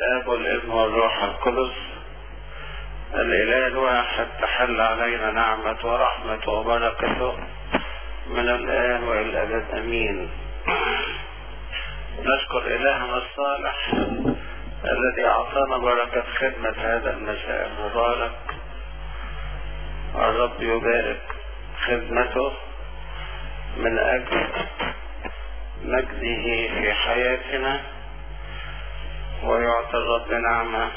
الاب والابن والروح القدس الاله الواحد تحل علينا نعمة ورحمة وبركته من الان والى الابد امين نشكر الهنا الصالح الذي اعطانا بركة خدمة هذا المساء المبارك الرب يبارك خدمته من اجل مجده في حياتنا ويعطي الرب نعمة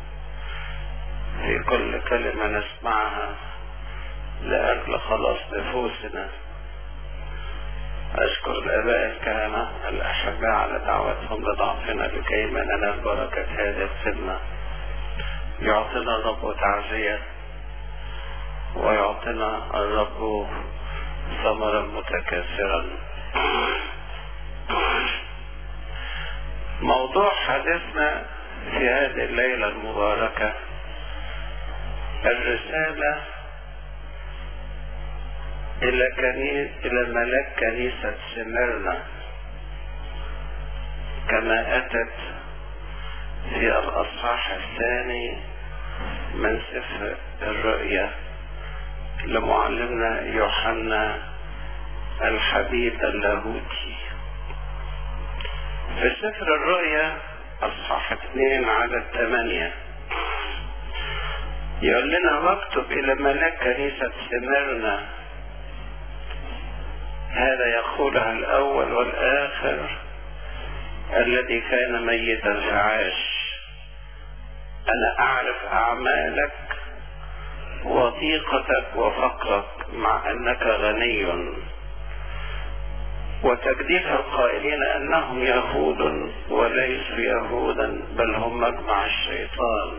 في كل كلمة نسمعها لأجل خلاص نفوسنا أشكر الآباء الكهنة الأحباء على دعوتهم لضعفنا لكي ما ننال بركة هذه الخدمة يعطينا الرب تعزية ويعطينا الرب ثمرا متكاثرا موضوع حديثنا في هذه الليلة المباركة الرسالة إلى كنيسة إلى ملاك كنيسة سمرنا كما أتت في الأصحاح الثاني من سفر الرؤيا لمعلمنا يوحنا الحبيب اللاهوتي في سفر الرؤيا اصحاح اثنين على ثمانية يقول لنا واكتب الى ملاك كنيسة سمرنا هذا يقولها الاول والاخر الذي كان ميتا فعاش انا اعرف اعمالك وضيقتك وفقرك مع انك غني وتجديف القائلين انهم يهود وليسوا يهودا بل هم مجمع الشيطان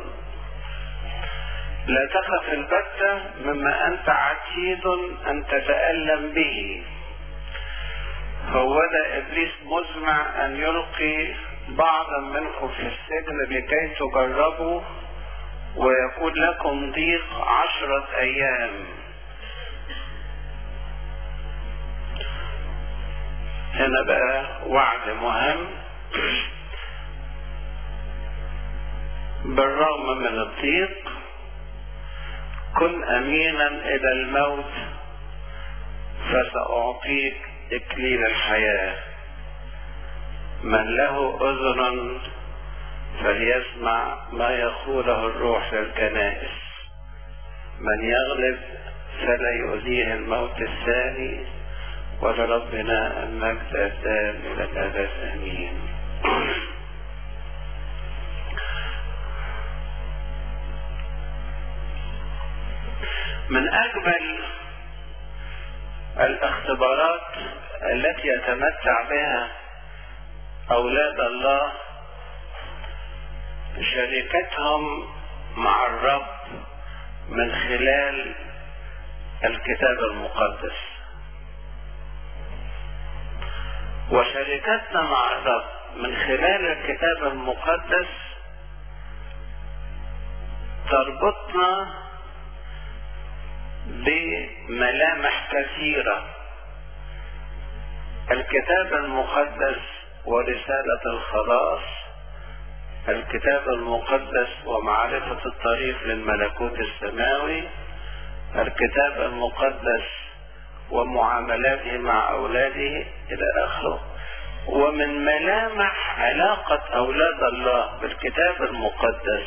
لا تخف البتة مما انت عتيد ان تتألم به هو ده ابليس مزمع ان يلقي بعضا منكم في السجن لكي تجربوا ويكون لكم ضيق عشرة ايام هنا بقى وعد مهم بالرغم من الضيق كن امينا الى الموت فساعطيك اكليل الحياه من له اذن فليسمع ما يقوله الروح للكنائس من يغلب فلا يؤذيه الموت الثاني ولربنا المجد الدائم الى الابد امين من اجمل الاختبارات التي يتمتع بها اولاد الله شركتهم مع الرب من خلال الكتاب المقدس وشركتنا مع الرب من خلال الكتاب المقدس تربطنا بملامح كثيرة الكتاب المقدس ورسالة الخلاص الكتاب المقدس ومعرفة الطريق للملكوت السماوي الكتاب المقدس ومعاملاته مع أولاده إلى آخره ومن ملامح علاقة أولاد الله بالكتاب المقدس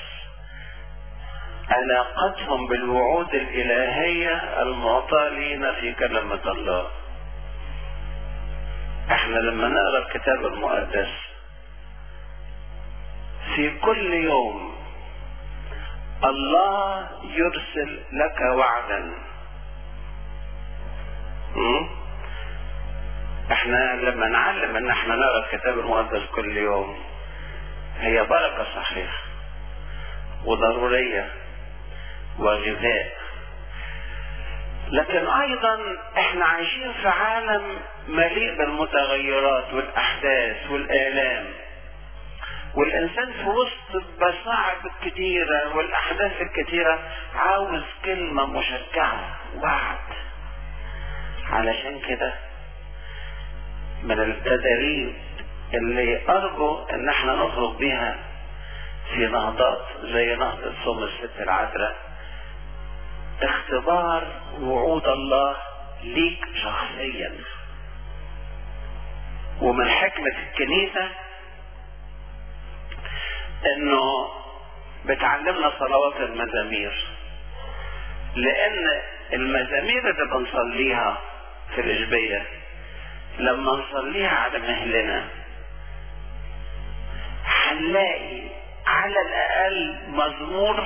علاقتهم بالوعود الإلهية المعطاة لنا في كلمة الله احنا لما نقرا الكتاب المقدس في كل يوم الله يرسل لك وعدا م? احنا لما نعلم ان احنا نقرا الكتاب المقدس كل يوم هي بركه صحيحه وضروريه وغذاء لكن ايضا احنا عايشين في عالم مليء بالمتغيرات والاحداث والالام والانسان في وسط المصاعب الكتيرة والاحداث الكتيرة عاوز كلمة مشجعة وعد علشان كده من التدريب اللي ارجو ان احنا نخرج بيها في نهضات زي نهضة صوم الست العذراء اختبار وعود الله ليك شخصيا ومن حكمة الكنيسة انه بتعلمنا صلوات المزامير لان المزامير اللي بنصليها في الاشبية لما نصليها على مهلنا هنلاقي على الاقل مزمور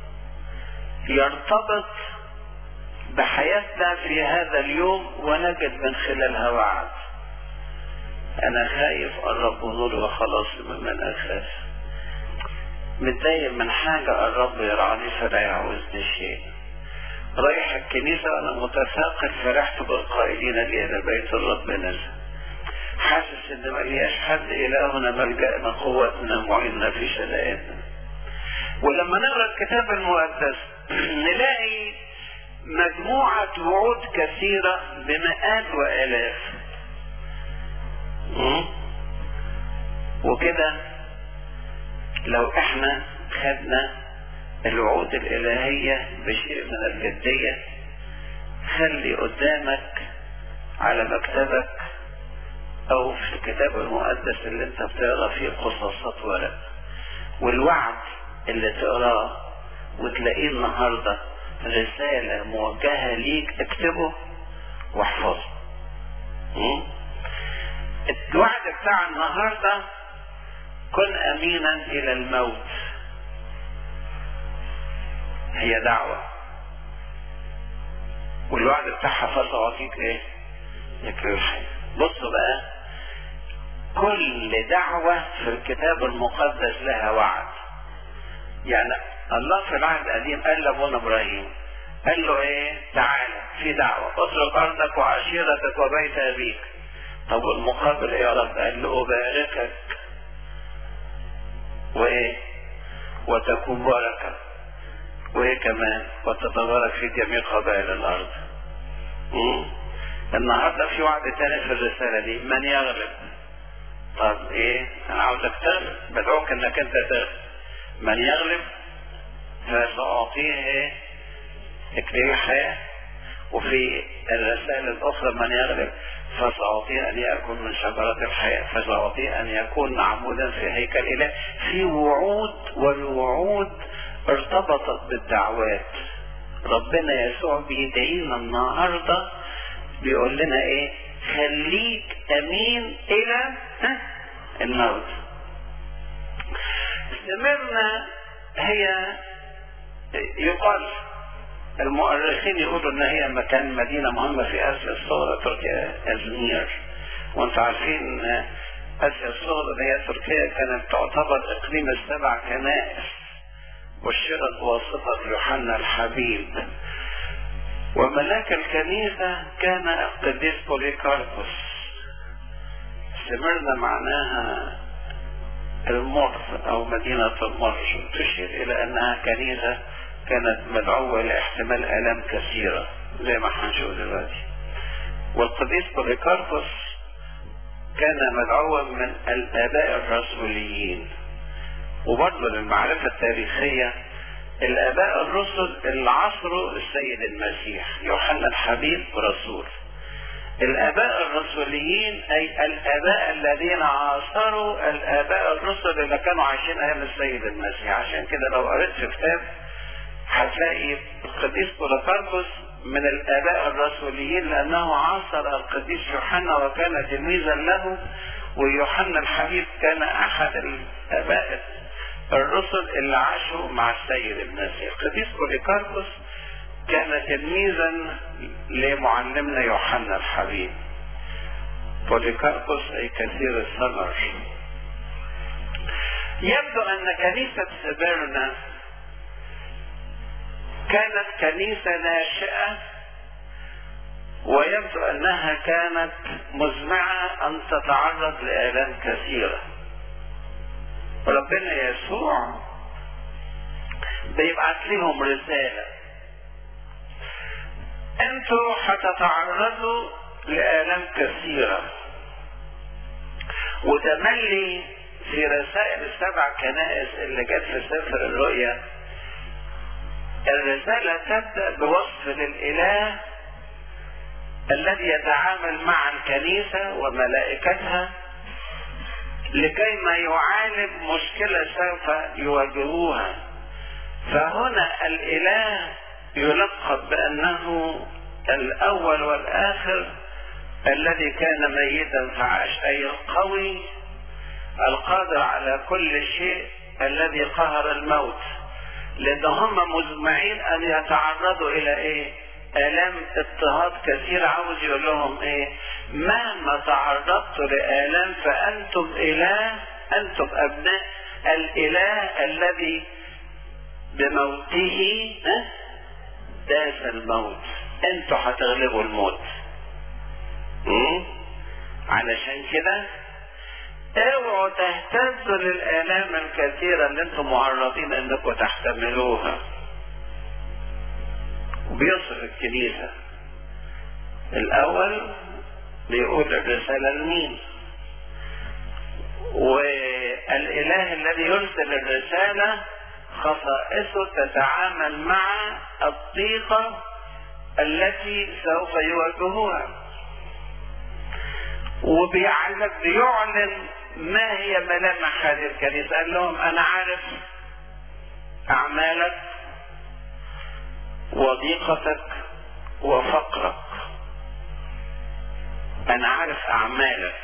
يرتبط بحياتنا في هذا اليوم ونجد من خلالها وعد انا خايف الرب نور وخلاص ممن اخاف متضايق من حاجة الرب يرعاني فلا يعوزني شيء رايح الكنيسة وانا متثاقل فرحت بالقائلين لي الى بيت الرب نزل حاسس ان ملياش حد الهنا ملجأنا قوتنا معيننا في شدائدنا ولما نقرا الكتاب المقدس نلاقي مجموعة وعود كثيرة بمئات وآلاف وكده لو احنا خدنا الوعود الإلهية بشيء من الجدية خلي قدامك على مكتبك أو في الكتاب المقدس اللي أنت بتقرا فيه قصاصات ورق والوعد اللي تقراه وتلاقيه النهارده رسالة موجهة ليك اكتبه واحفظه الوعد بتاع النهارده كن امينا الى الموت هي دعوة والوعد بتاعها فسأعطيك ايه؟ ذكر الحياة بصوا بقى كل دعوة في الكتاب المقدس لها وعد يعني الله في العهد القديم قال لابونا ابراهيم قال له ايه تعالى في دعوة اترك ارضك وعشيرتك وبيت ابيك طب والمقابل ايه يا رب قال له اباركك وايه وتكون بركة وايه كمان وتتبارك في جميع قبائل الارض مم. النهارده في وعد تاني في الرسالة دي من يغلب طب ايه انا عاوزك تغلب بدعوك انك انت تغلب من يغلب فسأعطيه ايه اكليل الحياة وفي الرسائل الأخرى من يغلب فسأعطيه أن يأكل من شجرة الحياة فسأعطيه أن يكون معمودا في هيكل إله في وعود والوعود ارتبطت بالدعوات ربنا يسوع بيدعينا النهاردة بيقول لنا ايه خليك امين الى الموت سمرنا هي يقال المؤرخين يقولوا ان هي مكان مدينه مهمه في اسيا الصغرى تركيا ازمير وانتم عارفين اسيا الصغرى اللي هي تركيا كانت تعتبر اقليم السبع كنائس بشرت واسطه يوحنا الحبيب وملاك الكنيسه كان القديس بوليكاربوس سمرنا معناها المر او مدينة المر تشير الى انها كنيسة كانت مدعوة لاحتمال الام كثيرة زي ما هنشوف دلوقتي والقديس بوليكاربوس كان مدعوا من الاباء الرسوليين وبرضه للمعرفة التاريخية الاباء الرسل اللي عصروا السيد المسيح يوحنا الحبيب رسول الاباء الرسوليين اي الاباء الذين عاصروا الاباء الرسل اللي كانوا عايشين ايام السيد المسيح عشان كده لو قريت في كتاب هتلاقي القديس بوليكاربوس من الاباء الرسوليين لانه عاصر القديس يوحنا وكان تلميذا له ويوحنا الحبيب كان احد الاباء الرسل اللي عاشوا مع السيد المسيح القديس بوليكاربوس كان تلميذا لمعلمنا يوحنا الحبيب بوليكاربوس اي كثير الثمر يبدو ان كنيسة سبيرنا كانت كنيسة ناشئة ويبدو انها كانت مزمعة ان تتعرض لآلام كثيرة ربنا يسوع بيبعت لهم رسالة انتوا هتتعرضوا لآلام كثيرة وتملي في رسائل السبع كنائس اللي جت في سفر الرؤيا الرسالة تبدأ بوصف للإله الذي يتعامل مع الكنيسة وملائكتها لكي ما يعالج مشكلة سوف يواجهوها فهنا الإله يلقب بأنه الأول والآخر الذي كان ميتا فعاش أي القوي القادر على كل شيء الذي قهر الموت لأن هم مزمعين أن يتعرضوا إلى إيه؟ آلام اضطهاد كثير عاوز يقول لهم إيه؟ مهما تعرضت لآلام فأنتم إله أنتم أبناء الإله الذي بموته داس الموت انتوا هتغلبوا الموت مم؟ علشان كده اوعوا تهتزوا للآلام الكثيرة اللي انتم معرضين انكم تحتملوها وبيصف الكنيسة الأول بيقول الرسالة لمين والإله الذي يرسل الرسالة خصائصه تتعامل مع الضيقة التي سوف يواجهوها وبيعلم بيعلن ما هي ملامح هذه الكنيسة قال لهم أنا عارف أعمالك وضيقتك وفقرك أنا عارف أعمالك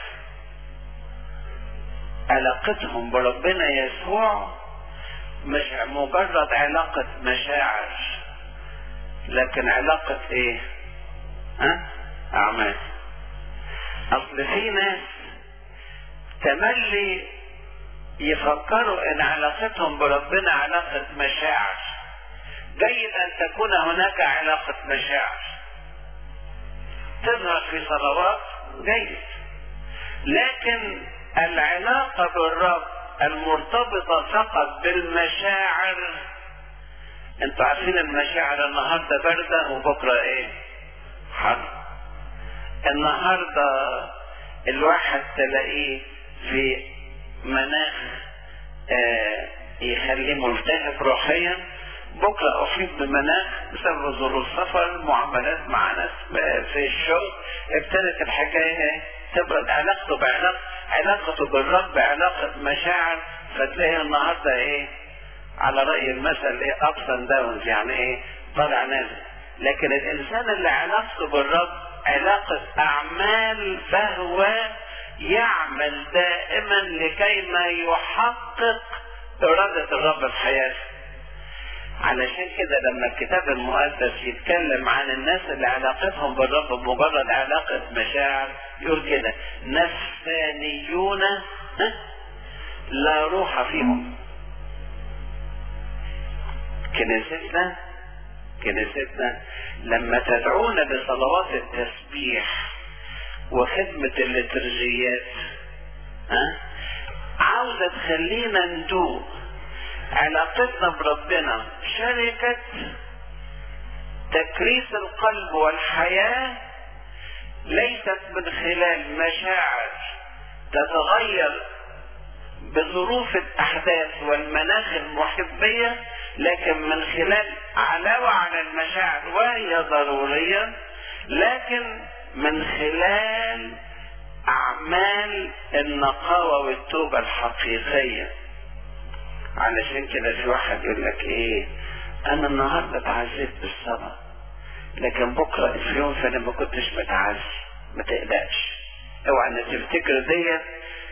علاقتهم بربنا يسوع مش مجرد علاقة مشاعر لكن علاقة ايه ها اعمال اصل في ناس تملي يفكروا ان علاقتهم بربنا علاقة مشاعر جيد ان تكون هناك علاقة مشاعر تظهر في صلوات جيد لكن العلاقة بالرب المرتبطة فقط بالمشاعر انتوا عارفين المشاعر النهارده باردة وبكرة ايه؟ حر. النهارده الواحد تلاقيه في مناخ آه يخليه ملتهب روحيا بكرة أحيط بمناخ بسبب ظروف سفر معاملات مع ناس في الشغل ابتدت الحكاية تبرد علاقته بعلاقة علاقته بالرب علاقة مشاعر فتلاقي النهارده ايه على رأي المثل ايه ups and downs يعني ايه طالع نازل لكن الانسان اللي علاقته بالرب علاقة اعمال فهو يعمل دائما لكي ما يحقق ارادة الرب في حياته علشان كده لما الكتاب المقدس يتكلم عن الناس اللي علاقتهم بالرب مجرد علاقة مشاعر يقول كده نفسانيون لا روح فيهم كنيستنا كنيستنا لما تدعونا بصلوات التسبيح وخدمة الليترجيات ها عاوزة تخلينا ندوق علاقتنا بربنا شركة تكريس القلب والحياة ليست من خلال مشاعر تتغير بظروف الأحداث والمناخ المحبية لكن من خلال علاوة على المشاعر وهي ضرورية لكن من خلال أعمال النقاوة والتوبة الحقيقية علشان كده في واحد يقول لك ايه انا النهارده اتعزيت بالصلاه لكن بكره في يوم فانا ما كنتش متعزي ما تقلقش اوعى ان تفتكر ديت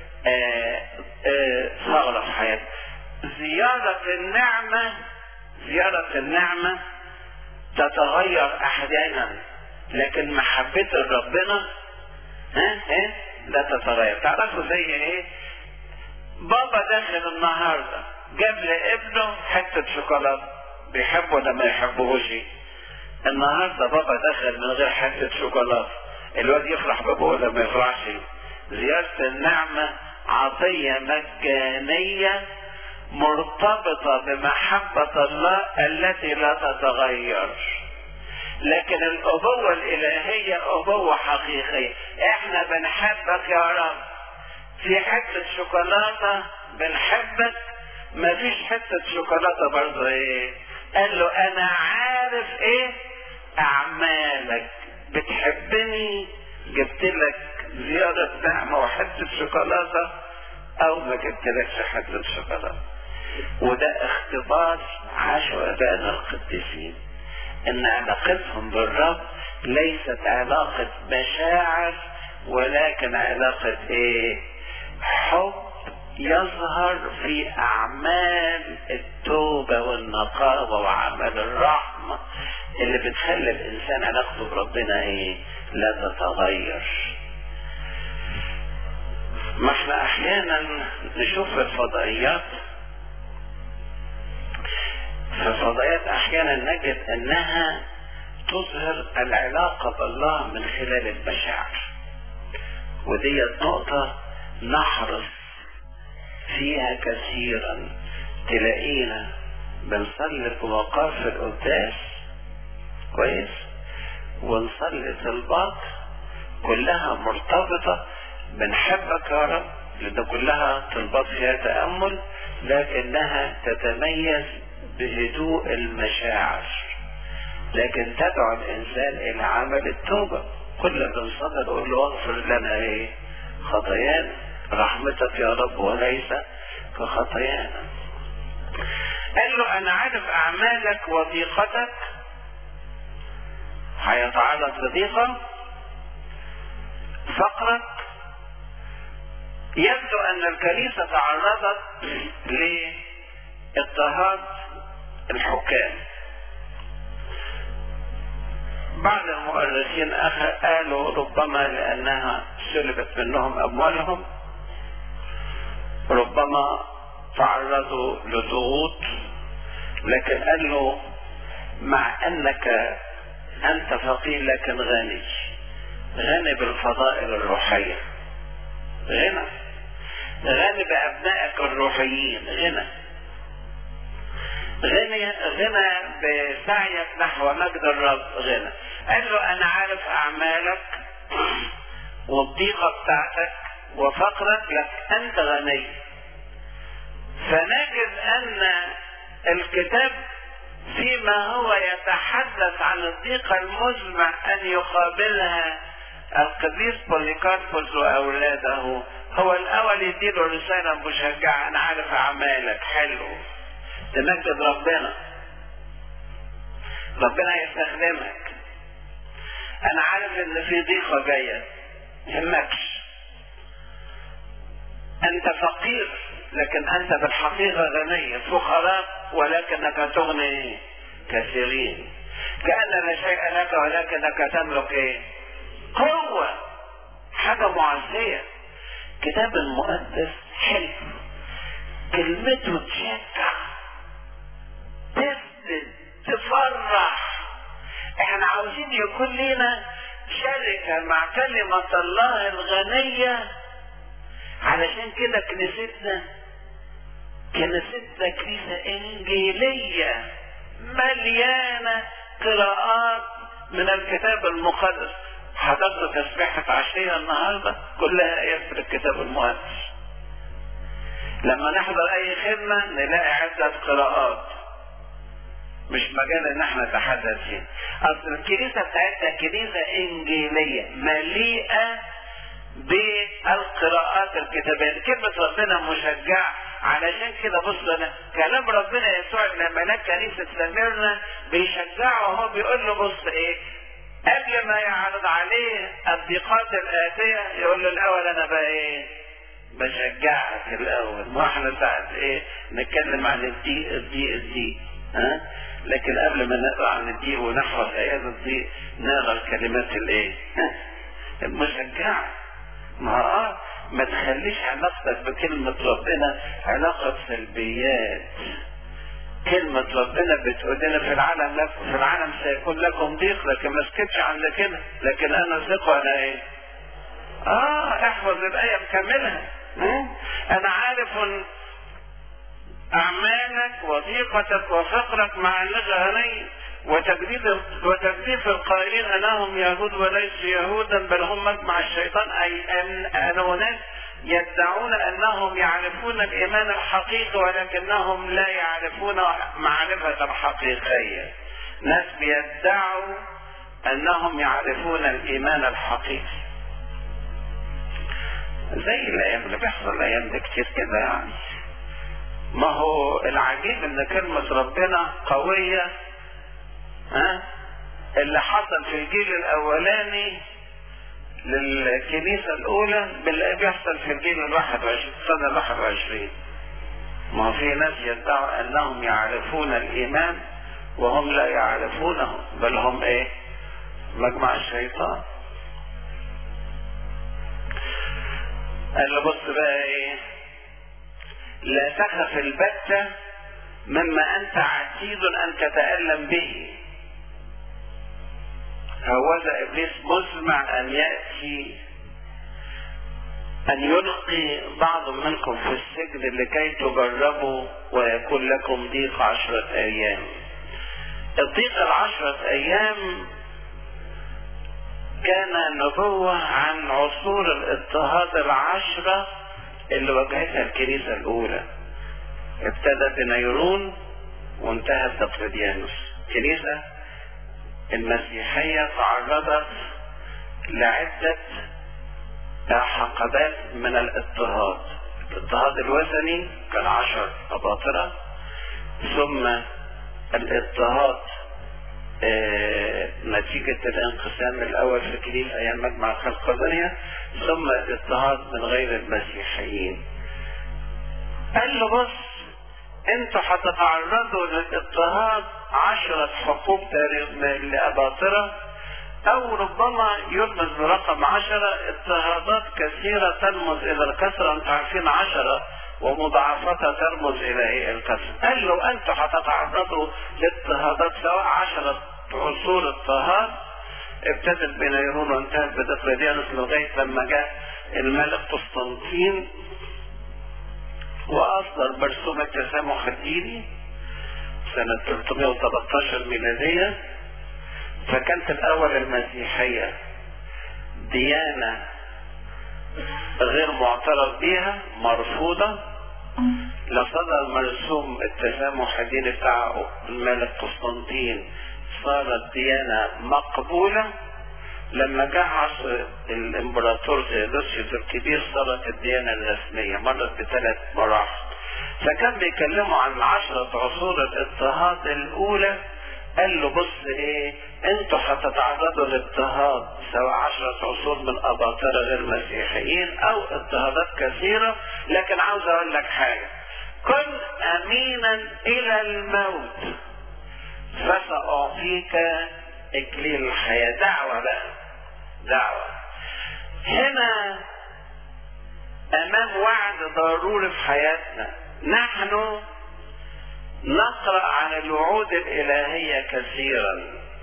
ثغره في حياتك زيارة النعمة زيارة النعمة تتغير أحيانا لكن محبة ربنا ها ها لا تتغير تعرفوا زي ايه بابا داخل النهارده جاب لابنه حته شوكولاته بيحبه ولا ما يحبهوش النهارده بابا دخل من غير حته شوكولاته الواد يفرح بابوه ولا ما يفرحش زيارة النعمة عطية مجانية مرتبطة بمحبة الله التي لا تتغير لكن الأبوة الإلهية أبوة حقيقية احنا بنحبك يا رب في حتة شوكولاتة بنحبك مفيش حتة شوكولاتة برضه ايه قال له انا عارف ايه اعمالك بتحبني جبت لك زيادة نعمة وحتة شوكولاتة او ما جبتلكش حتة شوكولاتة وده اختبار عاشوا ابائنا القديسين ان علاقتهم بالرب ليست علاقة مشاعر ولكن علاقة ايه حب يظهر في اعمال التوبة والنقاوة وعمل الرحمة اللي بتخلي الانسان علاقته بربنا ايه لا تتغير ما احنا احيانا نشوف الفضائيات في الفضائيات احيانا نجد انها تظهر العلاقة بالله من خلال المشاعر ودي نقطة نحرص فيها كثيرا تلاقينا بنصلي في مقاف القداس كويس ونصلي طلبات كلها مرتبطة بنحبك يا رب لأن كلها طلبات فيها تأمل لكنها تتميز بهدوء المشاعر لكن تدعو الإنسان إلى عمل التوبة كل بنصلي نقول له اغفر لنا إيه خطايانا رحمتك يا رب وليس كخطايانا قال له أنا عارف أعمالك وضيقتك هيتعرض لضيقة فقرك يبدو أن الكنيسة تعرضت لاضطهاد الحكام بعض المؤرخين قالوا ربما لأنها سلبت منهم أموالهم ربما تعرضوا لضغوط لكن قال له مع أنك أنت فقير لكن غني غني بالفضائل الروحية غنى غني بأبنائك الروحيين غنى غنى غنى بسعيك نحو مجد الرب غنى قال له انا عارف اعمالك والضيقة بتاعتك وفقرك لك انت غني فنجد ان الكتاب فيما هو يتحدث عن الضيقة المزمع ان يقابلها القديس بوليكاربوس واولاده هو الاول يديله رسالة مشجعة انا عارف اعمالك حلو تمجد ربنا ربنا يستخدمك انا عارف ان في ضيقة جاية يهمكش انت فقير لكن انت بالحقيقة غني فقراء ولكنك تغني كثيرين كأن لا شيء لك ولكنك تملك ايه قوة حاجة معزية كتاب المقدس حلو كلمته تشجع تسند تفرح احنا عاوزين يكون لنا شركة مع كلمة الله الغنية علشان كده كنيستنا كنيستنا كنيسة انجيلية مليانة قراءات من الكتاب المقدس حضرت تسبيحة عشية النهاردة كلها آيات من الكتاب المقدس لما نحضر أي خدمة نلاقي عدة قراءات مش مجال ان احنا نتحدث فيه اصل الكنيسة بتاعتنا كنيسة انجيلية مليئة بالقراءات الكتابية كلمة ربنا مشجعة علشان كده بص انا كلام ربنا يسوع لما ملاك كنيسة سميرنا بيشجعه وهو بيقول له بص ايه قبل ما يعرض عليه الضيقات الآتية يقول له الأول أنا بقى إيه؟ بشجعك الأول ما احنا ساعات إيه؟ نتكلم عن الضيق الضيق الضيق ها؟ لكن قبل ما نقرا عن الضيق ونحفظ آيات الضيق نقرا الكلمات الإيه؟ المشجعة ما اه ما تخليش علاقتك بكلمة ربنا علاقة سلبيات كلمة ربنا بتقول لنا في العالم لكم في العالم سيكون لكم ضيق لكن ما سكتش عند كده لكن انا ثق وانا ايه؟ اه احفظ الآية بكاملها انا عارف اعمالك وضيقتك وفقرك مع انك غني وتجديد وتجديد القائلين انهم يهود وليسوا يهودا بل هم مجمع الشيطان اي ان ان هناك يدعون انهم يعرفون الايمان الحقيقي ولكنهم لا يعرفون معرفة حقيقية ناس بيدعوا انهم يعرفون الايمان الحقيقي زي الايام اللي بيحصل الايام دي كتير كده يعني ما هو العجيب ان كلمة ربنا قوية ها اللي حصل في الجيل الاولاني للكنيسة الاولى باللي بيحصل في الجيل الواحد وعشرين السنة الواحد وعشرين ما هو في ناس يدعوا انهم يعرفون الايمان وهم لا يعرفونه بل هم ايه مجمع الشيطان قال له بص بقى ايه لا تخف البتة مما انت عتيد ان تتألم به هوذا ابليس مزمع ان يأتي ان يلقي بعض منكم في السجن لكي تجربوا ويكون لكم ضيق عشرة ايام الضيق العشرة ايام كان نبوة عن عصور الاضطهاد العشرة اللي واجهتها الكنيسة الأولى ابتدى بنيرون وانتهت دقلديانوس الكنيسة المسيحية تعرضت لعدة حقبات من الاضطهاد الاضطهاد الوثني كان عشر أباطرة ثم الاضطهاد آه نتيجة الانقسام الأول في الكنيسة أيام مجمع الخلقانية ثم الاضطهاد من غير المسيحيين. قال له بص انتوا هتتعرضوا للاضطهاد عشرة حقوق لأباطرة أو ربما يرمز برقم عشرة اضطهادات كثيرة ترمز إلى الكثرة أنتوا عارفين عشرة ومضاعفتها ترمز الى ايه الكسر قال له انتوا هتتعرضوا لاضطهادات سواء عشرة عصور اضطهاد ابتدت بنيرون وانتهت بدقلديانوس لغاية لما جاء الملك قسطنطين واصدر مرسوم التسامح الديني سنة 313 ميلادية فكانت الاول المسيحية ديانة غير معترف بها مرفوضة لصدر مرسوم التسامح الديني بتاع الملك قسطنطين صارت ديانة مقبولة لما جاء عصر الامبراطور ثيودوسيوس الكبير صارت الديانة الرسمية مرت بثلاث مراحل فكان بيكلموا عن عشرة عصور الاضطهاد الأولى قال له بص ايه انتوا هتتعرضوا لاضطهاد سواء عشرة عصور من اباطرة غير مسيحيين او اضطهادات كثيرة لكن عاوز اقول لك حاجة كن امينا الى الموت فسأعطيك اكليل الحياة دعوة بقى دعوة هنا امام وعد ضروري في حياتنا نحن نقرأ عن الوعود الإلهية كثيرا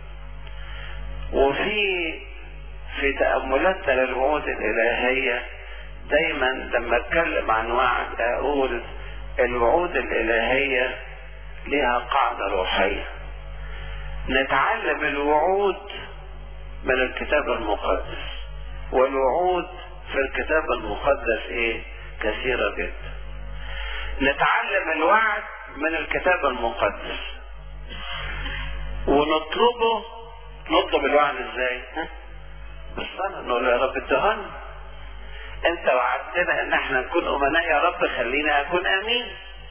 وفي في تأملاتنا للوعود الإلهية دايما لما اتكلم عن وعد اقول الوعود الإلهية لها قاعدة روحية نتعلم الوعود من الكتاب المقدس والوعود في الكتاب المقدس ايه كثيرة جدا نتعلم الوعد من الكتاب المقدس ونطلبه نطلب الوعد ازاي بالصلاة نقول يا رب ادهن انت وعدتنا ان احنا نكون امناء يا رب خلينا اكون امين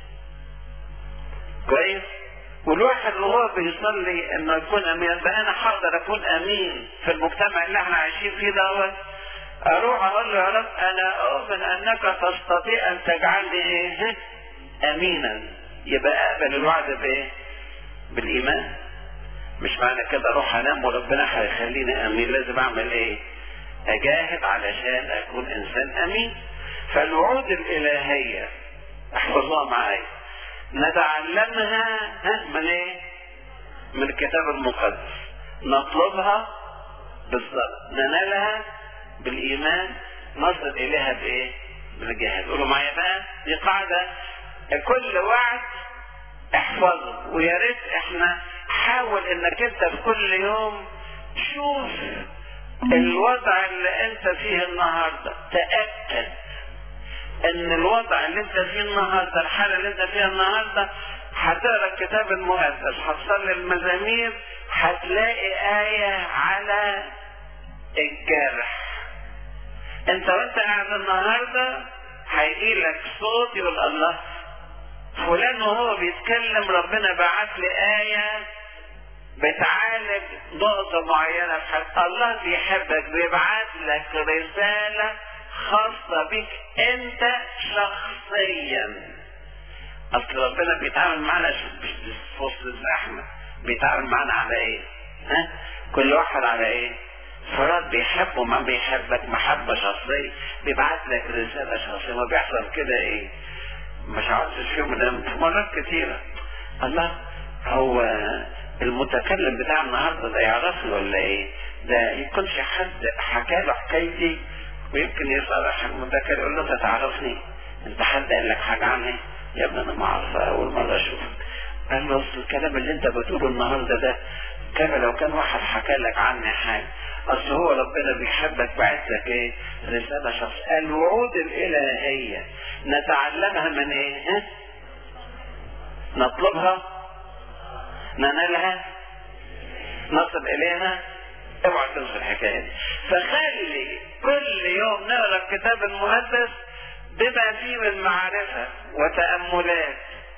كويس والواحد وهو بيصلي انه يكون امين بقى انا حاضر اكون امين في المجتمع اللي احنا عايشين فيه دوت اروح اقول له يا رب انا اؤمن انك تستطيع ان تجعلني ايه امينا يبقى اقبل الوعد بايه بالايمان مش معنى كده اروح انام وربنا هيخليني امين لازم اعمل ايه اجاهد علشان اكون انسان امين فالوعود الالهيه احفظوها معايا نتعلمها من ايه من الكتاب المقدس نطلبها بالصبر ننالها بالايمان نصل اليها بايه بالجهاد قولوا معايا بقى دي قاعده كل وعد احفظه ويا ريت احنا حاول انك انت في كل يوم شوف الوضع اللي انت فيه النهارده تاكد ان الوضع اللي انت فيه النهارده الحاله اللي انت فيها النهارده هتقرا الكتاب المقدس هتصلي المزامير هتلاقي آية على الجرح انت وانت قاعد النهارده هيجي لك صوت يقول الله فلان وهو بيتكلم ربنا بعت لي آية بتعالج نقطة معينة في حياتك الله بيحبك بيبعت لك رسالة خاصة بك انت شخصيا اصل ربنا بيتعامل معنا مش في وسط الزحمة بيتعامل معنا على ايه ها كل واحد على ايه فراد بيحبه ما بيحبك محبة شخصية بيبعت لك رسالة شخصية ما بيحصل كده ايه مش عاوز في يوم ده في مرات كتيرة الله هو المتكلم بتاع النهارده ده يعرفني ولا ايه؟ ده يكونش حد حكى له حكايتي ويمكن يصرح المتكلم يقول له انت تعرفني؟ انت حد قال لك حاجه عني؟ يا ابني انا ما اعرفها اول مره اشوفك. قال له اصل الكلام اللي انت بتقوله النهارده ده كما لو كان واحد حكى لك عني حاجه اصل هو ربنا بيحبك بعت لك ايه؟ رساله شخص الوعود الالهيه نتعلمها من ايه؟ ها؟ نطلبها ننالها نصل اليها اوعى تنسى الحكايه دي فخلي كل يوم نقرا الكتاب المقدس بما فيه من معرفه وتاملات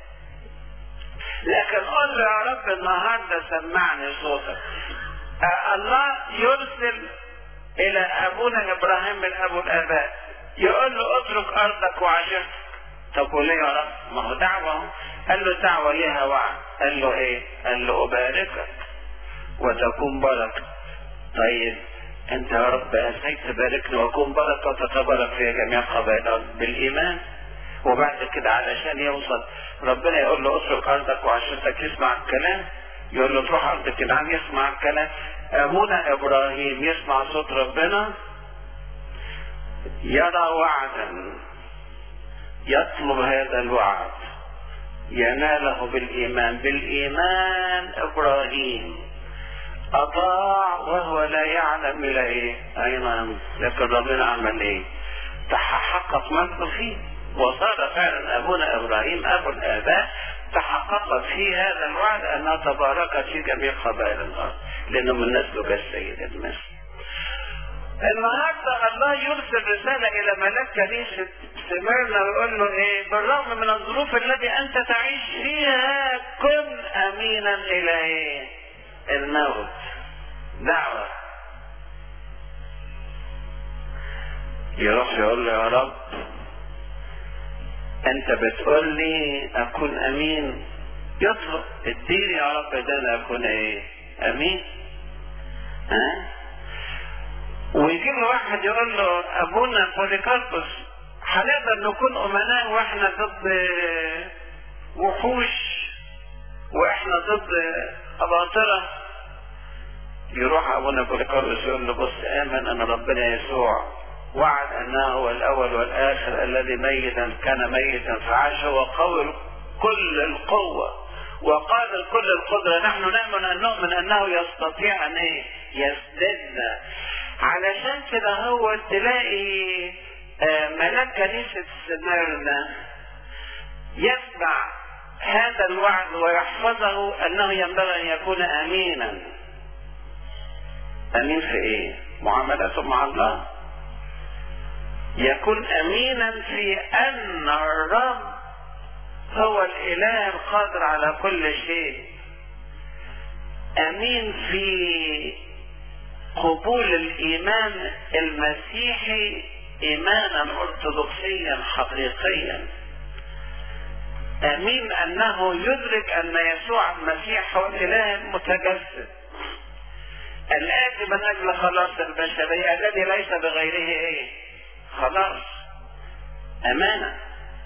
لكن قل له يا رب النهارده سمعني صوتك آه الله يرسل الى ابونا ابراهيم من ابو الاباء يقول له اترك ارضك وعشيرتك طب وليه يا رب ما هو دعوه قال له دعوه ليها وعد قال له ايه قال له اباركك وتكون بركه طيب انت يا رب ازاي تباركني واكون بركه وتتبارك في جميع قبائل الارض بالايمان وبعد كده علشان يوصل ربنا يقول له اترك ارضك وعشيرتك يسمع الكلام يقول له تروح ارض كنعان يسمع الكلام ابونا ابراهيم يسمع صوت ربنا يرى وعدا يطلب هذا الوعد يناله بالإيمان بالإيمان إبراهيم أطاع وهو لا يعلم إلى إيه أين لكن ربنا عمل إيه تحقق مجده فيه وصار فعلا أبونا إبراهيم أبو الآباء تحققت فيه هذا الوعد أنها تباركت في جميع قبائل الأرض لأنه من نسله كالسيد المسيح النهارده الله يرسل رسالة إلى ملاك كنيسة سميرنا ويقول له إيه بالرغم من الظروف التي أنت تعيش فيها كن أمينا إلى إيه؟ الموت دعوة يروح يقول له يا رب أنت بتقول لي أكون أمين يطلب اديني يا رب ده أنا أكون إيه؟ أمين ها؟ ويجي له واحد يقول له ابونا بوليكاربوس هنقدر نكون امناء واحنا ضد وحوش واحنا ضد اباطره يروح ابونا بوليكاربوس يقول له بص امن ان ربنا يسوع وعد انه هو الاول والاخر الذي ميتا كان ميتا فعاش وقوي كل القوه وقال كل القدرة نحن نؤمن أن نؤمن أنه يستطيع أن إيه؟ يسددنا علشان كده هو تلاقي ملاك كنيسة سميرنا يتبع هذا الوعد ويحفظه أنه ينبغي أن يكون أمينا أمين في إيه؟ معاملته مع الله يكون أمينا في أن الرب هو الإله القادر على كل شيء أمين في قبول الإيمان المسيحي إيمانا أرثوذكسيا حقيقيا أمين أنه يدرك أن يسوع المسيح هو الإله المتجسد الآتي من أجل خلاص البشرية الذي ليس بغيره إيه؟ خلاص أمانة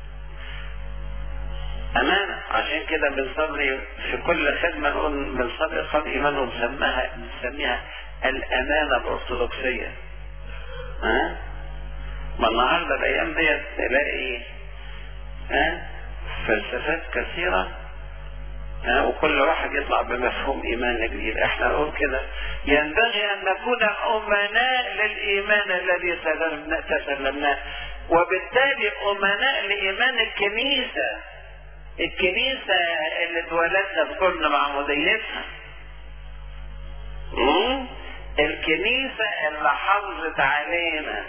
أمانة عشان كده بنصلي في كل خدمة نقول بنصلي صلاة إيمان ونسميها نسميها الأمانة الأرثوذكسية ها؟ ما النهارده الأيام ديت تلاقي ها فلسفات كثيرة ها وكل واحد يطلع بمفهوم إيمان جديد احنا نقول كده ينبغي أن نكون أمناء للإيمان الذي تسلمناه وبالتالي امناء لايمان الكنيسة الكنيسة اللي اتولدنا بكل معموديتها مم؟ الكنيسة اللي حافظت علينا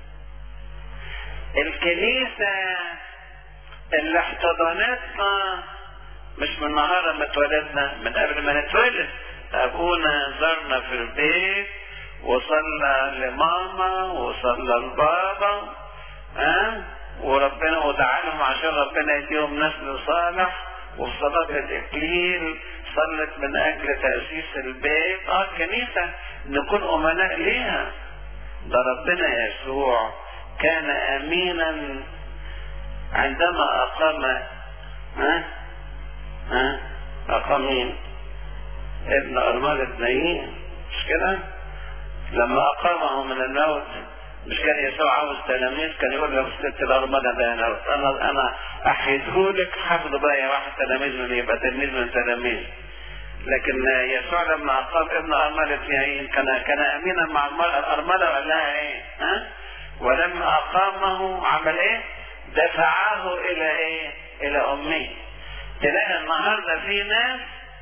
الكنيسة اللي احتضنتنا مش من نهار ما اتولدنا من قبل ما نتولد ابونا زارنا في البيت وصلى لماما وصلى لبابا ها أه؟ وربنا ودعا لهم عشان ربنا يديهم نسل صالح وفي صلاة الإكليل صلت من أجل تأسيس البيت اه الكنيسة نكون أمناء ليها ده ربنا يسوع كان أمينا عندما أقام ها ها أقام مين؟ ابن أرملة نايين مش كده؟ لما أقامه من الموت مش كان يسوع عاوز تلاميذ كان يقول له ست الأرملة ده أنا أنا أنا أحيدهولك حافظ بقى يا واحد تلاميذ من يبقى تلميذ من تلاميذ لكن يسوع لما أقام ابن أرملة نايين كان كان أمينا مع الأرملة وقال لها إيه؟ ها؟ ولما أقامه عمل إيه؟ دفعه إلى إيه؟ إلى أمه تلاقي النهارده في ناس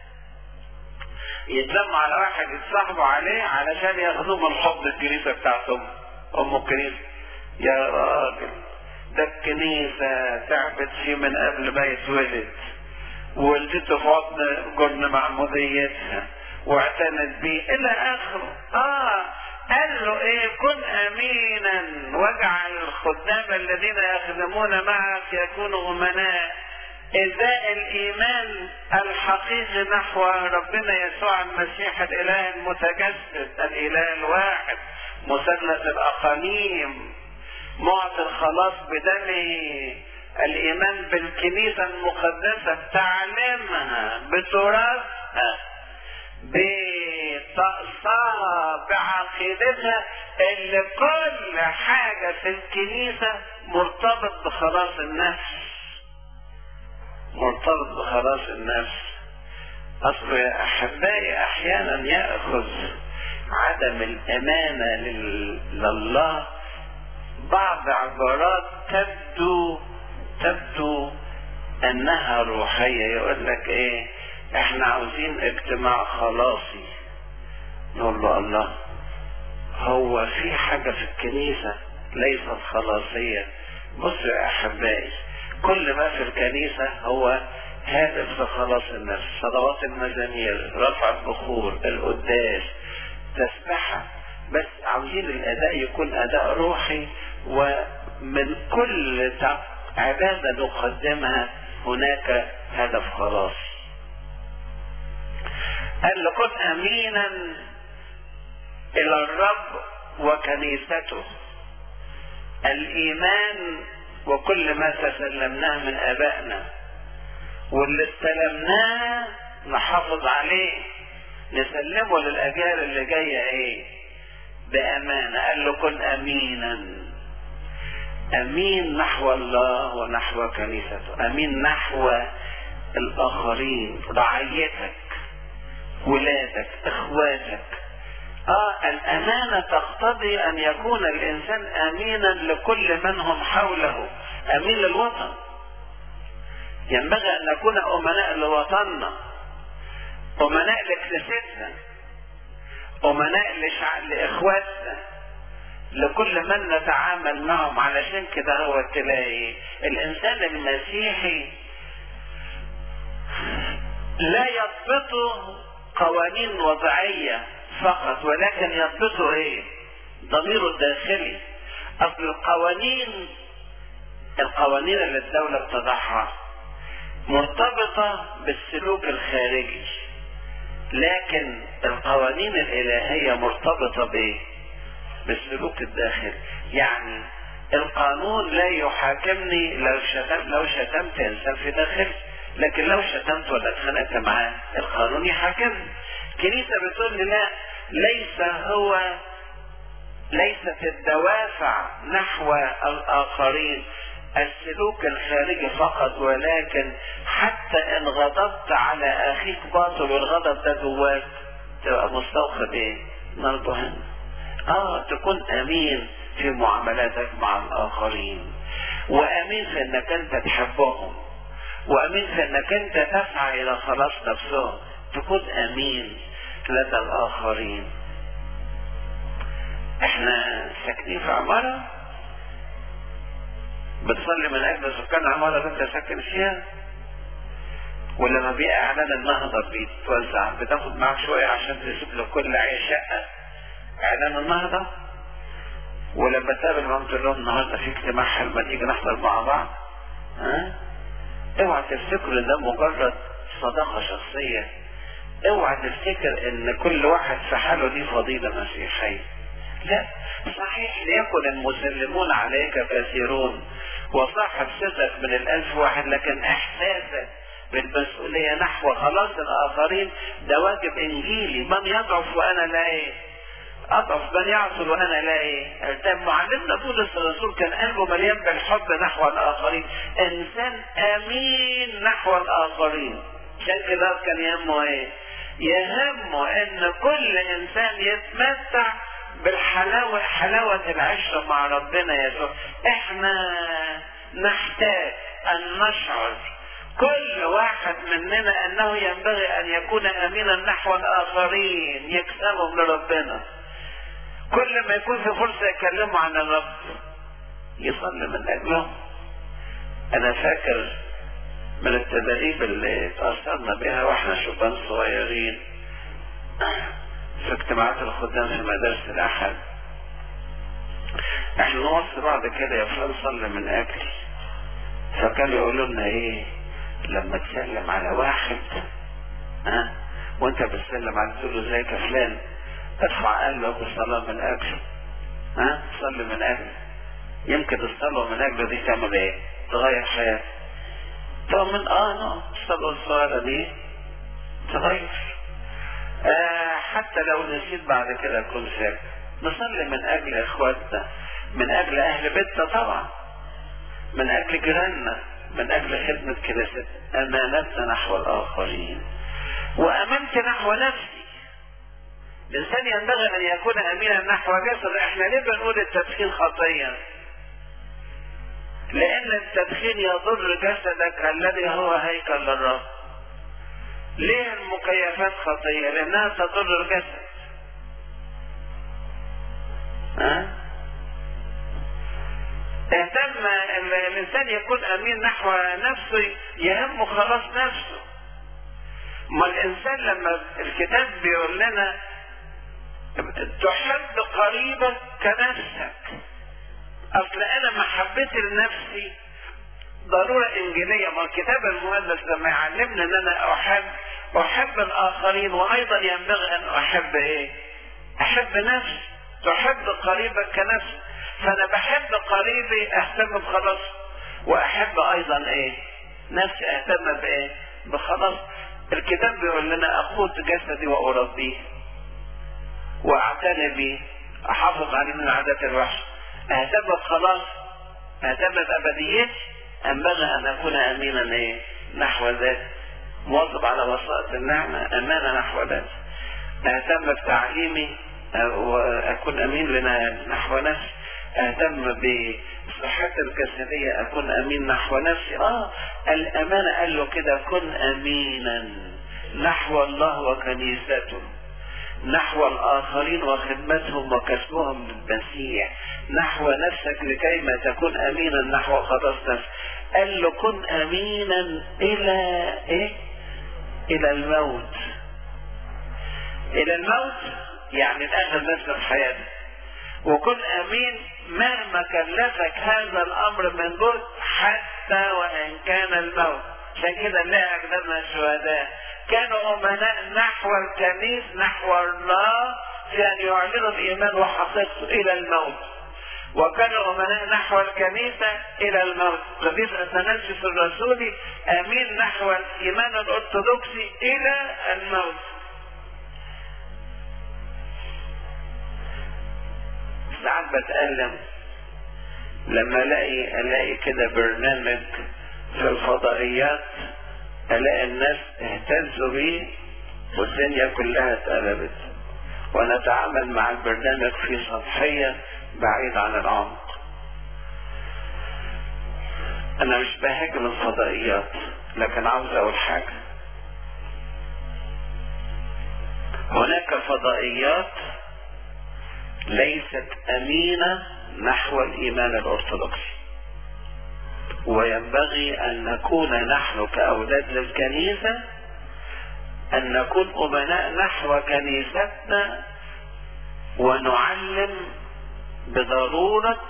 يتلموا على واحد يتصاحبوا عليه علشان ياخدوه من حب الكنيسه بتاعتهم ام الكنيسه يا راجل ده الكنيسه تعبت فيه من قبل ما يتولد وولدته في بطن جرن معموديتها واعتنت بيه الى اخره اه قال له ايه كن امينا واجعل الخدام الذين يخدمون معك يكونوا امناء ازاء الايمان الحقيقي نحو ربنا يسوع المسيح الاله المتجسد الاله الواحد مثلث الاقانيم معطي الخلاص بدمه الايمان بالكنيسه المقدسه بتعليمها بتراثها بطقسها بعقيدتها اللي كل حاجه في الكنيسه مرتبط بخلاص النفس مرتبط بخلاص النفس اصل يا احبائي احيانا ياخذ عدم الامانه لل... لله بعض عبارات تبدو تبدو انها روحيه يقول لك ايه احنا عاوزين اجتماع خلاصي نقول له الله هو في حاجه في الكنيسه ليست خلاصيه بصوا يا احبائي كل ما في الكنيسة هو هدف لخلاص النفس صلوات المزامير رفع البخور القداس تسبحة بس عاوزين الأداء يكون أداء روحي ومن كل عبادة نقدمها هناك هدف خلاص قال له كن أمينا إلى الرب وكنيسته الإيمان وكل ما تسلمناه من ابائنا واللي استلمناه نحافظ عليه نسلمه للاجيال اللي جايه ايه بامانه قال له كن امينا امين نحو الله ونحو كنيسته امين نحو الاخرين رعيتك ولادك اخواتك اه الامانه تقتضي ان يكون الانسان امينا لكل من هم حوله امين للوطن ينبغي ان نكون امناء لوطننا امناء لكنيستنا امناء لشع... لاخواتنا لكل من نتعامل معهم علشان كده هو تلاقي الانسان المسيحي لا يضبطه قوانين وضعيه فقط ولكن يضبطه ايه ضميره الداخلي اصل القوانين القوانين اللي الدولة بتضعها مرتبطة بالسلوك الخارجي لكن القوانين الإلهية مرتبطة بإيه؟ بالسلوك الداخلي يعني القانون لا يحاكمني لو شتم لو شتمت انسان في داخلي لكن لو شتمت ولا اتخانقت معاه القانون يحاكمني الكنيسة بتقول لي لا ليس هو ليست الدوافع نحو الآخرين السلوك الخارجي فقط ولكن حتى ان غضبت على اخيك باطل والغضب ده جواك تبقى مستوخب ايه؟ نار جهنم. اه تكون امين في معاملاتك مع الاخرين وامين في انك انت تحبهم وامين في انك انت تسعى الى خلاص نفسهم تكون امين لدى الاخرين احنا ساكنين في عمارة بتصلي من اجل سكان العمارة اللي انت ساكن فيها ولما بيقع اعلان النهضة بيتوزع بتاخد معاك شوية عشان تسيب له كل عين شقة اعلان النهضة ولما تقابل مامته تقول لهم النهارده في اجتماع حلو ما تيجي نحضر مع بعض ها اوعى تفتكروا ان ده مجرد صداقة شخصية اوعى تفتكر ان كل واحد في حاله دي فضيلة مسيحية لا صحيح ليكن المسلمون عليك كثيرون وصاحب صدق من الألف واحد لكن إحساسك بالمسؤولية نحو خلاص الآخرين ده واجب إنجيلي من يضعف وأنا لا إيه أضعف من يعصر وأنا لا إيه طب معلمنا بولس الرسول كان قلبه مليان بالحب نحو الآخرين إنسان أمين نحو الآخرين عشان كده كان يهمه إيه يهمه إن كل إنسان يتمتع بالحلاوة حلاوة العشرة مع ربنا يسوع احنا نحتاج ان نشعر كل واحد مننا انه ينبغي ان يكون امينا نحو الاخرين يكسبهم لربنا كل ما يكون في فرصة يكلموا عن الرب يصلي من اجلهم انا فاكر من التدريب اللي تأثرنا بها واحنا شبان صغيرين في اجتماعات الخدام في مدارس الأحد احنا نوصي بعض كده يا فلان صلي من أجل فكانوا يقولوا لنا ايه لما تسلم على واحد ها وانت بتسلم على تقول له ازيك يا فلان ارفع قلبك وصلاه من أجله ها صلي من أجله يمكن الصلاة من أجله دي تعمل ايه تغير حياتك طب اه نعم الصلاة الصغيرة دي تغير آه حتى لو نسيت بعد كده كل شيء نصلي من اجل اخواتنا من اجل اهل بيتنا طبعا من اجل جيراننا من اجل خدمة كنيستنا امانتنا نحو الاخرين وامنت نحو نفسي الانسان ينبغي ان يكون امينا نحو جسد احنا ليه بنقول التدخين خطيه لان التدخين يضر جسدك الذي هو هيكل للرب ليه المكيفات خطية لانها تضر الجسد ها اهتم الانسان يكون امين نحو نفسه يهمه خلاص نفسه ما الانسان لما الكتاب بيقول لنا تحب قريبك كنفسك اصل انا محبتي لنفسي ضرورة إنجيلية ما الكتاب المقدس لما يعلمنا أن أنا أحب أحب الآخرين وأيضا ينبغي أن أحب إيه؟ أحب نفسي تحب قريبك كنفسي فأنا بحب قريبي أهتم بخلاصه وأحب أيضا إيه؟ نفسي أهتم بإيه؟ بخلاص الكتاب بيقول لنا أقود جسدي وأربيه وأعتني به أحافظ عليه من العادات الوحشة أهتم بخلاص أهتم بأبديتي ينبغي ان اكون امينا ايه نحو ذات مواظب على وسائط النعمة امانة نحو ذات اهتم بتعليمي واكون امين لنا نحو نفسي اهتم بصحتي الجسدية اكون امين نحو نفسي اه الامانة قال له كده كن امينا نحو الله وكنيسته نحو الآخرين وخدمتهم وكسبهم بالمسيح نحو نفسك لكي ما تكون أمينا نحو خلاص نفسك قال له كن أمينا إلى إيه؟ إلى الموت إلى الموت يعني الآخر نفسك في حياتك وكن أمين مهما كلفك هذا الأمر من جهد حتى وإن كان الموت عشان كده نلاقي أجدادنا الشهداء كانوا أمناء نحو الكنيس نحو الله في أن يعلنوا الإيمان وحقيقته إلى الموت وكانوا أمناء نحو الكنيسة إلى الموت قديس أثناسيوس الرسولي أمين نحو الإيمان الأرثوذكسي إلى الموت ساعات بتألم لما الاقي الاقي كده برنامج في الفضائيات الاقي الناس اهتزوا بيه والدنيا كلها اتقلبت ونتعامل مع البرنامج في سطحية بعيد عن العمق انا مش بهاجم الفضائيات لكن عاوز اقول حاجة هناك فضائيات ليست امينة نحو الايمان الارثوذكسي وينبغي ان نكون نحن كاولاد للكنيسة ان نكون امناء نحو كنيستنا ونعلم بضرورة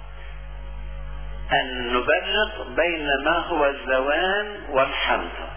ان نبرر بين ما هو الزوان والحنطة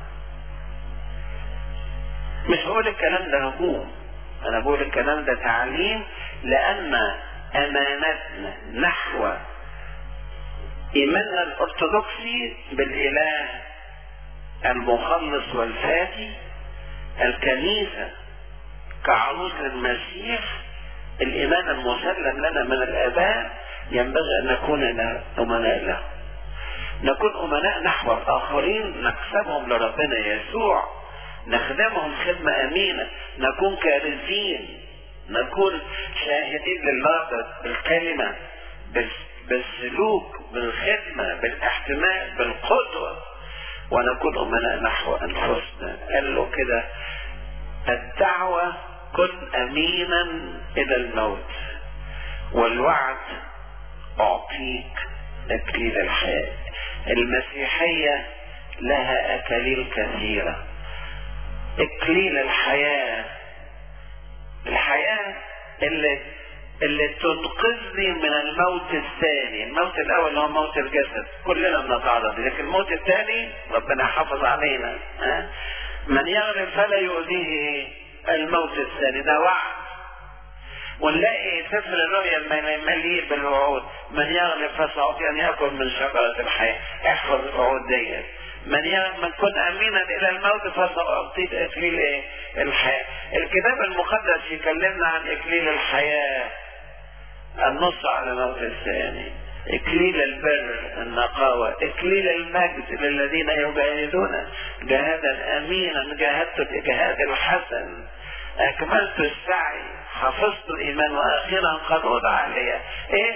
مش بقول الكلام ده هجوم انا بقول الكلام ده تعليم لان امانتنا نحو ايماننا الارثوذكسي بالاله المخلص والفاتي الكنيسة كعروس للمسيح الايمان المسلم لنا من الاباء ينبغي ان نكون امناء له نكون امناء نحو الاخرين نكسبهم لربنا يسوع نخدمهم خدمة امينة نكون كارثين نكون شاهدين لله بالكلمة بالسلوك بالخدمة بالاحتمال بالقدوة ونكون امناء نحو انفسنا قال له كده الدعوة كن امينا الى الموت والوعد اعطيك اكليل الحياة المسيحية لها اكاليل كثيرة اكليل الحياة الحياة اللي اللي تنقذني من الموت الثاني الموت الاول هو موت الجسد كلنا بنتعرض لكن الموت الثاني ربنا حافظ علينا ها؟ من يغرب فلا يؤذيه الموت الثاني ده وعد ونلاقي سفر الرؤيا مليء بالوعود من يغلب فسأعطي ان ياكل من شجره الحياه احفظ الوعود ديت من يغلب من كن امينا الى الموت فسأعطيك اكليل ايه الحياه الكتاب المقدس يكلمنا عن اكليل الحياه النص على الموت الثاني اكليل البر النقاوة اكليل المجد للذين يجاهدون جهادا امينا جاهدت الجهاد الحسن اكملت السعي حفظت الايمان واخيرا قد وضع لي ايه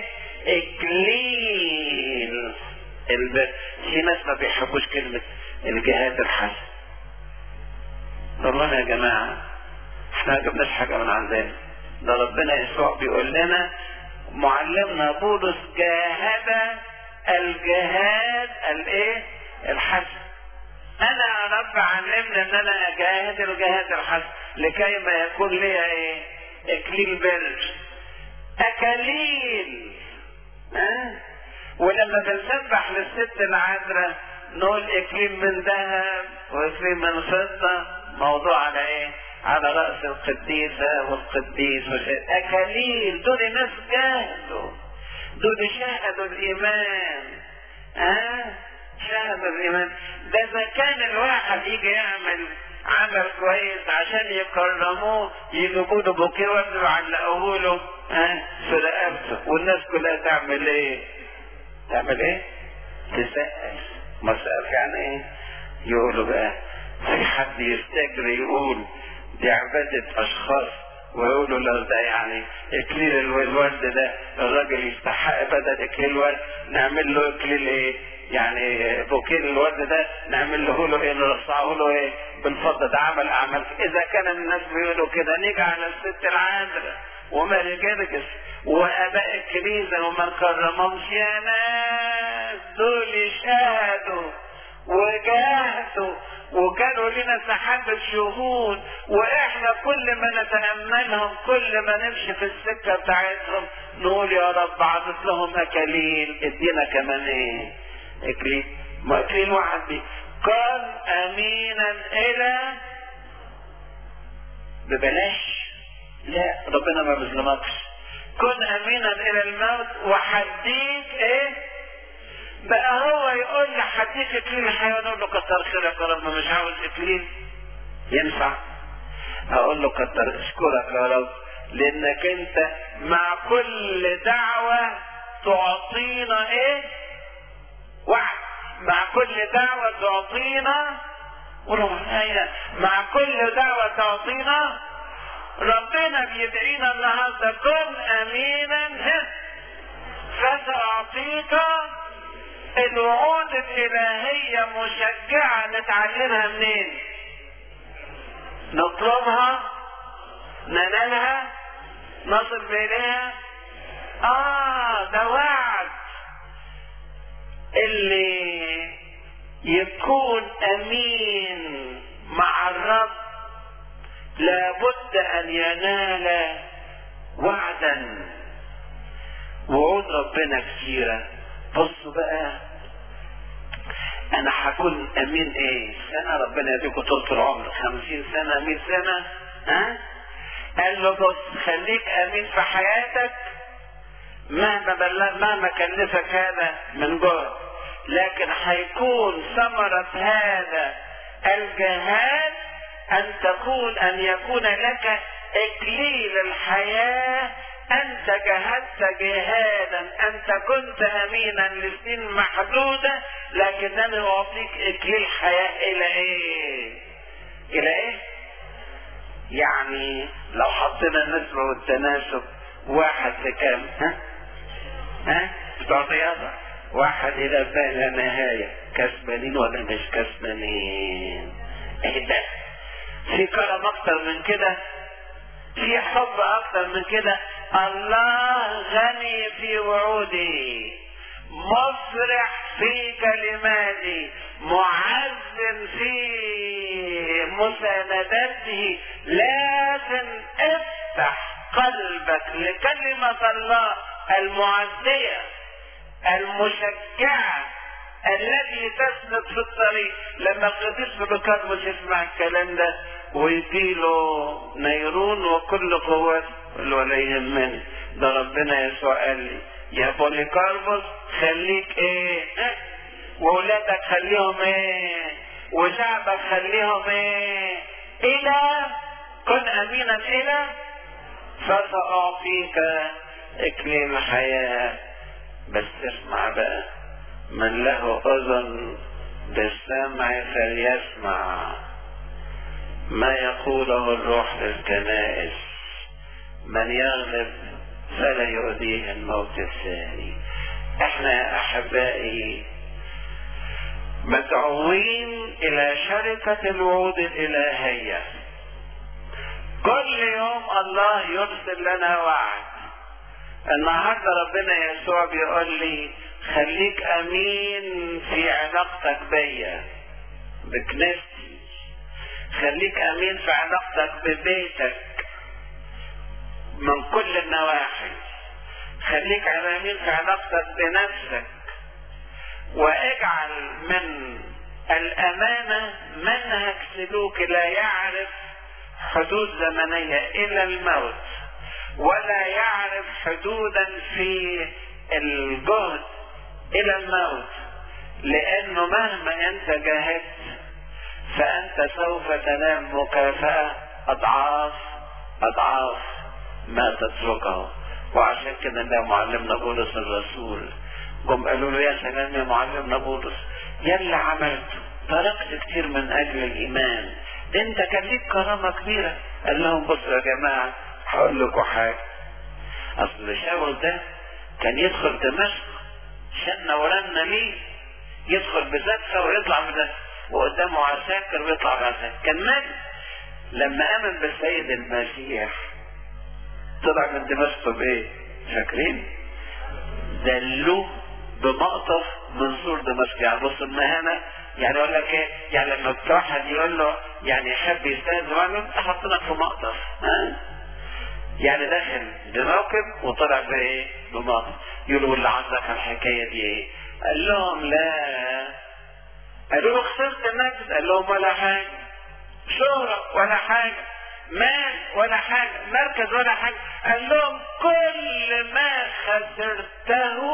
اكليل البر في ناس ما بيحبوش كلمة الجهاد الحسن والله يا جماعة احنا ما جبناش حاجة من عندنا ده ربنا يسوع بيقول لنا معلمنا بولس جاهد الجهاد الايه الحسن انا يا رب علمني ان انا اجاهد الجهاد الحسن لكي ما يكون لي ايه اكليل بر اكاليل ها ولما بنسبح للست العذراء نقول اكليل من ذهب واكليل من فضه موضوع على ايه على رأس القديسة والقديس أكاليل دول ناس جاهدوا دول شاهدوا الإيمان ها أه؟ شاهدوا الإيمان ده إذا كان الواحد يجي يعمل عمل كويس عشان يكرموه يجيبوا له بوكيه ورد ويعلقوه له ها في رقبته والناس كلها تعمل ايه؟ تعمل ايه؟ تسقف ما سقف يعني ايه؟ يقولوا بقى في حد يستجري يقول دي عبادة أشخاص ويقولوا له ده يعني إكليل الورد ده الراجل يستحق بدل إكليل الورد نعمل له إكليل إيه؟ يعني بوكيه الورد ده نعمل له له إيه نرصعه له إيه؟ بالفضة ده عمل أعمال إذا كان الناس بيقولوا كده نيجي على الست العذراء وماري جرجس وآباء الكنيسة وما كرمهمش يا ناس دول شهدوا وجاهدوا وكانوا لنا سحابة شهود واحنا كل ما نتأملهم كل ما نمشي في السكة بتاعتهم نقول يا رب عطت لهم اكاليل ادينا كمان ايه اكليل ما اكليل واحد دي كن امينا الى ببلاش لا ربنا ما بيظلمكش كن امينا الى الموت وحديك ايه بقى هو يقول لي هديك اكليل الحيوان اقول له كتر خيرك يا رب مش عاوز اكليل ينفع اقول له كتر اشكرك يا رب لانك انت مع كل دعوة تعطينا ايه وعد مع كل دعوة تعطينا مع كل دعوة تعطينا ربنا بيدعينا النهارده كن امينا فسأعطيك الوعود الإلهية مشجعة نتعلمها منين؟ نطلبها ننالها نصل إليها آه ده وعد اللي يكون أمين مع الرب لابد أن ينال وعدا وعود ربنا كثيرة بصوا بقى انا هكون امين ايه سنة ربنا يديكم طول العمر خمسين سنة مئة سنة ها قال له بص خليك امين في حياتك مهما بلغ مهما كلفك هذا من جهد لكن هيكون ثمرة هذا الجهاد ان تكون ان يكون لك اكليل الحياة انت جهدت جهادا انت كنت امينا لسنين محدودة لكنني اعطيك اكليل حياة الى ايه الى ايه يعني لو حطينا النسبة والتناسب واحد لكام ها ها بتوع رياضة واحد الى بلا نهاية كسبانين ولا مش كسبانين ايه ده في كرم اكتر من كده في حب اكتر من كده الله غني في وعوده مفرح في كلماته معز في مساندته لكن افتح قلبك لكلمة الله المعزية المشجعة الذي تسند في الطريق لما القديس بكرمس يسمع الكلام ده ويجيله نيرون وكل قوات ولا يهمني ده ربنا يسوع قال لي يا بوليكاربوس خليك ايه اه؟ واولادك خليهم ايه وشعبك خليهم ايه الى كن امينا الى فساعطيك اكليل الحياه بس اسمع بقى من له اذن بالسمع فليسمع ما يقوله الروح للكنائس من يغلب فلا يؤذيه الموت الثاني احنا يا احبائي مدعوين الى شركة الوعود الالهية كل يوم الله يرسل لنا وعد النهارده ربنا يسوع بيقول لي خليك امين في علاقتك بيا بكنيستي خليك امين في علاقتك ببيتك من كل النواحي خليك امين في علاقتك بنفسك واجعل من الامانه منهج سلوك لا يعرف حدود زمنيه الى الموت ولا يعرف حدودا في الجهد الى الموت لانه مهما انت جاهدت فانت سوف تنال مكافأة اضعاف اضعاف ما تتركه وعشان كده ده معلمنا بولس الرسول جم قالوا له يا سلام يا معلمنا بولس يا اللي عملته تركت كتير من اجل الايمان ده انت كان ليك كرامة كبيرة قال لهم بصوا يا جماعة هقول لكم حاجة اصل شاول ده كان يدخل دمشق شنا ورنا ليه يدخل بزكة ويطلع بزكة وقدامه عساكر ويطلع بعساكر كان نبي لما امن بالسيد المسيح طلع من دمشق بايه فاكرين دلوه بمقطف من سور دمشق يعني بص المهنه يعني يقول لك ايه يعني لما بتوع حد يقول له يعني يحب يستاذن يقول له انت حاطينك في مقطف ها يعني داخل بموكب وطلع بايه بمقطف يقولوا اللي عندك على الحكايه دي ايه قال لهم لا قالوا له خسرت مجد قال لهم ولا حاجه شهرة ولا حاجة مال ولا حاجة مركز ولا حاجة قال لهم كل ما خسرته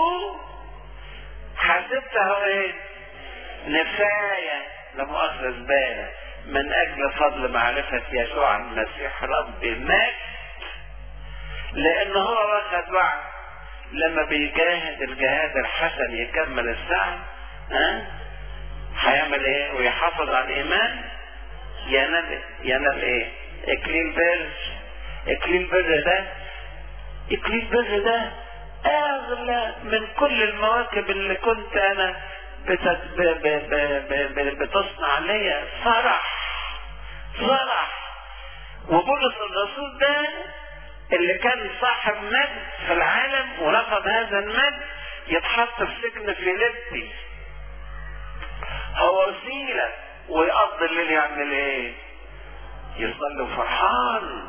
حسبته ايه نفاية لمؤاخذة زبالة من اجل فضل معرفة يسوع المسيح رب مات لان هو واخد وعد لما بيجاهد الجهاد الحسن يكمل السعي ها هيعمل ايه ويحافظ على الايمان ينال ينال ايه اكليل بر اكليل بر ده اكليل بر ده اغلى من كل المواكب اللي كنت انا بتت... ب... ب... ب... ب... ب... بتصنع ليا فرح فرح وبولس الرسول ده اللي كان صاحب مجد في العالم ورفض هذا المجد يتحط في سجن فيليبي هو وسيلة ويقضي الليل يعمل ايه؟ يصلي فرحان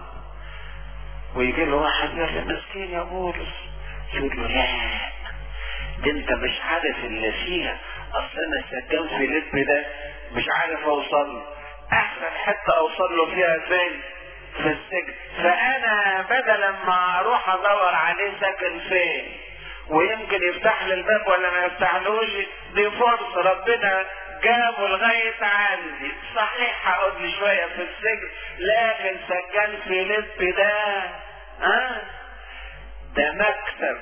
ويجي له واحد يقول له مسكين يا بولس يقول له لا ده انت مش عارف اللي فيها اصل انا سجان في لب ده مش عارف اوصل له احسن حته اوصل له فيها فين في السجن فانا بدلا ما اروح ادور عليه ساكن فين ويمكن يفتح لي الباب ولا ما يفتحلوش دي فرصه ربنا جابوا لغاية عندي صحيح هقعد لي شوية في السجن لكن سجان فيليب ده ها ده مكتب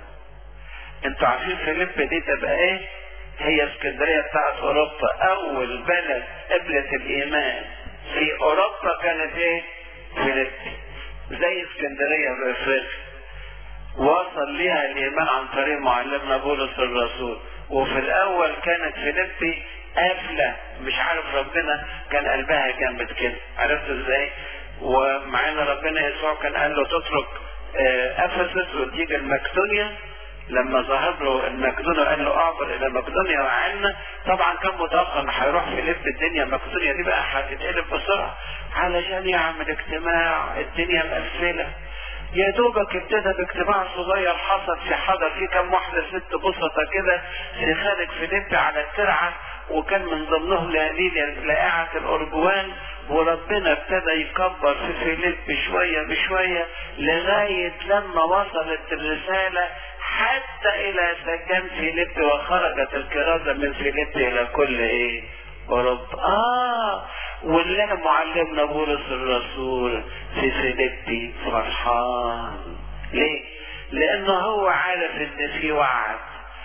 انتوا عارفين فيليب دي تبقى ايه هي اسكندرية بتاعت اوروبا اول بلد قبلة الايمان في اوروبا كانت ايه فيليب زي اسكندرية بافريقيا وصل ليها الايمان عن طريق معلمنا بولس الرسول وفي الاول كانت فيليبي قافلة مش عارف ربنا كان قلبها جامد كده عرفت ازاي ومع ان ربنا يسوع كان قال له تترك افسس وتيجي المقدونيا لما ظهر له المقدونيا قال له اعبر الى مقدونيا وعنا طبعا كان متوقع ان هيروح في لب الدنيا مقدونيا دي بقى هتتقلب بسرعه علشان يعمل اجتماع الدنيا مقفله يا دوبك ابتدى باجتماع صغير حصل في حضر في كم واحدة ست بسطة كده في خارج فيليب على الترعة وكان من ضمنهم ليلة لائعة الأرجوان وربنا ابتدى يكبر في فيليب بشوية بشوية لغاية لما وصلت الرسالة حتى إلى سجان فيليب وخرجت الكرازة من فيليب إلى كل إيه؟ أوروبا آه ونلاقي معلمنا بولس الرسول في فيليبي فرحان ليه؟ لأنه هو عارف إن في وعد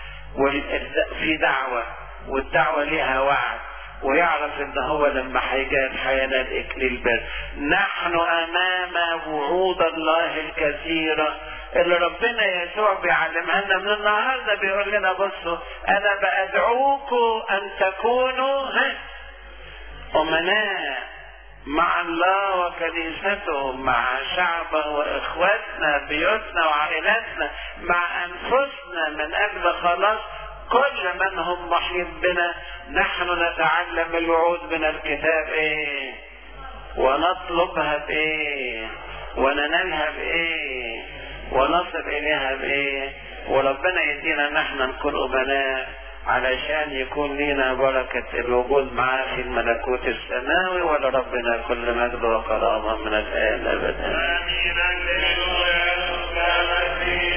وفي دعوة والدعوة ليها وعد ويعرف ان هو لما هيجاهد هينال اكليل بر نحن امام وعود الله الكثيرة اللي ربنا يسوع بيعلمها لنا من النهارده بيقول لنا بصوا انا بدعوكم ان تكونوا ها امناء مع الله وكنيسته مع شعبه واخواتنا بيوتنا وعائلاتنا مع انفسنا من اجل خلاص كل من هم محيط بنا نحن نتعلم الوعود من الكتاب ايه ونطلبها بايه وننالها بايه ونصل اليها بايه وربنا يدينا نحن نكون امناء علشان يكون لنا بركة الوجود معاه في الملكوت السماوي ولربنا كل مجد وكرامة من الآن أبدا. آمين.